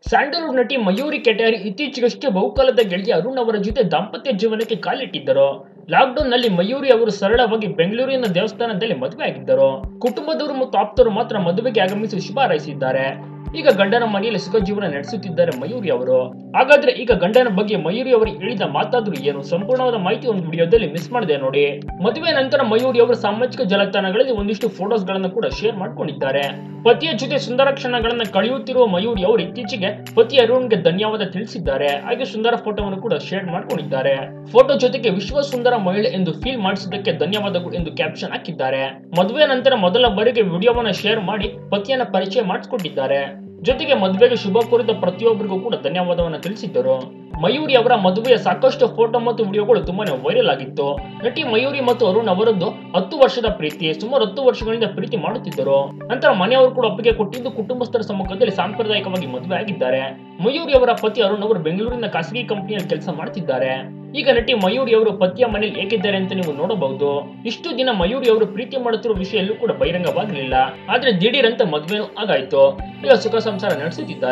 Sandalwood ನಟಿ ಮಯೂರಿ ಕೆಟಾರಿ ಇತ್ತೀಚೆಗಷ್ಟೇ ಬಹುಕಾಲದ ಗೆಳತಿ ಅರುಣ್ ಅವರ ಜೊತೆ ದಾಂಪತ್ಯ ಜೀವನಕ್ಕೆ ಕಾಲಿಟ್ಟಿದ್ದರು ಲಾಕ್ಡೌನ್ ನಲ್ಲಿ ಮಯೂರಿ ಅವರು ಸರಳವಾಗಿ ಬೆಂಗಳೂರಿನ ದೇವಸ್ಥಾನದಲ್ಲಿ ಮದುವೆ ಆಗಿದ್ದರು ಕುಟುಂಬದವರು ಮತ್ತು ಆಪ್ತರು ಮಾತ್ರ ಮದುವೆಗೆ ಆಗಮಿಸಿ ಶುಭ ಹಾರೈಸಿದ್ದಾರೆ ಈಗ ಗಂಡನ ಮನೆಯಲ್ಲಿ ಸುಖ ಜೀವನ ನಡೆಸುತ್ತಿದ್ದಾರೆ ಮಯೂರಿ ಅವರು ಹಾಗಾದ್ರೆ ಈಗ ಗಂಡನ ಬಗ್ಗೆ ಮಯೂರಿ ಅವರು ಹೇಳಿದ ಮಾತಾದ್ರು ಏನು ಸಂಪೂರ್ಣವಾದ ಮಾಹಿತಿ ಒಂದು ವಿಡಿಯೋದಲ್ಲಿ ಮಿಸ್ ಮಾಡಿದೆ ನೋಡಿ ಮದುವೆ ನಂತರ ಮಯೂರಿ ಅವರು ಸಾಮಾಜಿಕ ಜಾಲತಾಣಗಳಲ್ಲಿ ಒಂದಿಷ್ಟು ಫೋಟೋಸ್ ಗಳನ್ನ ಕೂಡ ಶೇರ್ ಮಾಡ್ಕೊಂಡಿದ್ದಾರೆ ಪತಿಯ ಜೊತೆ ಸುಂದರ ಕ್ಷಣಗಳನ್ನ ಕಳೆಯುತ್ತಿರುವ ಮಯೂರಿ ಅವರು ಇತ್ತೀಚೆಗೆ ಪತಿ ಅರುಣ್ಗೆ ಧನ್ಯವಾದ ತಿಳಿಸಿದ್ದಾರೆ ಹಾಗೆ ಸುಂದರ ಫೋಟೋವನ್ನು ಕೂಡ ಶೇರ್ ಮಾಡ್ಕೊಂಡಿದ್ದಾರೆ ಫೋಟೋ ಜೊತೆಗೆ ವಿಶ್ವ ಸುಂದರ ಮಹಿಳೆ ಎಂದು ಫೀಲ್ ಮಾಡಿಸಿದ್ದಕ್ಕೆ ಧನ್ಯವಾದಗಳು ಎಂದು ಕ್ಯಾಪ್ಷನ್ ಹಾಕಿದ್ದಾರೆ ಮದುವೆ ನಂತರ ಮೊದಲ ಬಾರಿಗೆ ವಿಡಿಯೋವನ್ನ ಶೇರ್ ಮಾಡಿ ಪತಿಯನ್ನ ಪರಿಚಯ ಮಾಡಿಸಿಕೊಂಡಿದ್ದಾರೆ ಜೊತೆಗೆ ಮದುವೆಗೆ ಶುಭ ಕೋರಿದ ಪ್ರತಿಯೊಬ್ಬರಿಗೂ ಕೂಡ ಧನ್ಯವಾದವನ್ನು ತಿಳಿಸಿದ್ದರು ಮಯೂರಿ ಅವರ ಮದುವೆಯ ಸಾಕಷ್ಟು ಫೋಟೋ ಮತ್ತು ವಿಡಿಯೋಗಳು ತುಂಬಾನೇ ವೈರಲ್ ಆಗಿತ್ತು ನಟಿ ಮಯೂರಿ ಮತ್ತು ಅರುಣ್ ಅವರದ್ದು ಹತ್ತು ವರ್ಷದ ಪ್ರೀತಿ ಸುಮಾರು ಹತ್ತು ವರ್ಷಗಳಿಂದ ಪ್ರೀತಿ ಮಾಡುತ್ತಿದ್ದರು ನಂತರ ಮನೆಯವರು ಕೂಡ ಒಪ್ಪಿಗೆ ಕೊಟ್ಟಿದ್ದು ಕುಟುಂಬಸ್ಥರ ಸಮ್ಮುಖದಲ್ಲಿ ಸಾಂಪ್ರದಾಯಿಕವಾಗಿ ಮದುವೆ ಆಗಿದ್ದಾರೆ ಮಯೂರಿ ಅವರ ಪತಿ ಅರುಣ್ ಅವರು ಬೆಂಗಳೂರಿನ ಖಾಸಗಿ ಕಂಪನಿಯಲ್ಲಿ ಕೆಲಸ ಮಾಡ್ತಿದ್ದಾರೆ ಈಗ ನಟಿ ಮಯೂರಿ ಅವರು ಪತಿಯ ಮನೆಯಲ್ಲಿ ಹೇಗಿದ್ದಾರೆ ಅಂತ ನೀವು ನೋಡಬಹುದು ಇಷ್ಟು ದಿನ ಮಯೂರಿ ಅವರು ಪ್ರೀತಿ ಮಾಡುತ್ತಿರುವ ವಿಷಯ ಎಲ್ಲೂ ಕೂಡ ಬಹಿರಂಗವಾಗಿರಲಿಲ್ಲ ಆದ್ರೆ ದಿಢೀರ್ ಅಂತ ಮದುವೆನೂ ಆಗಾಯ್ತು ಈಗ ಸುಖ ಸಂಸಾರ ನಡೆಸುತ್ತಿದ್ದಾರೆ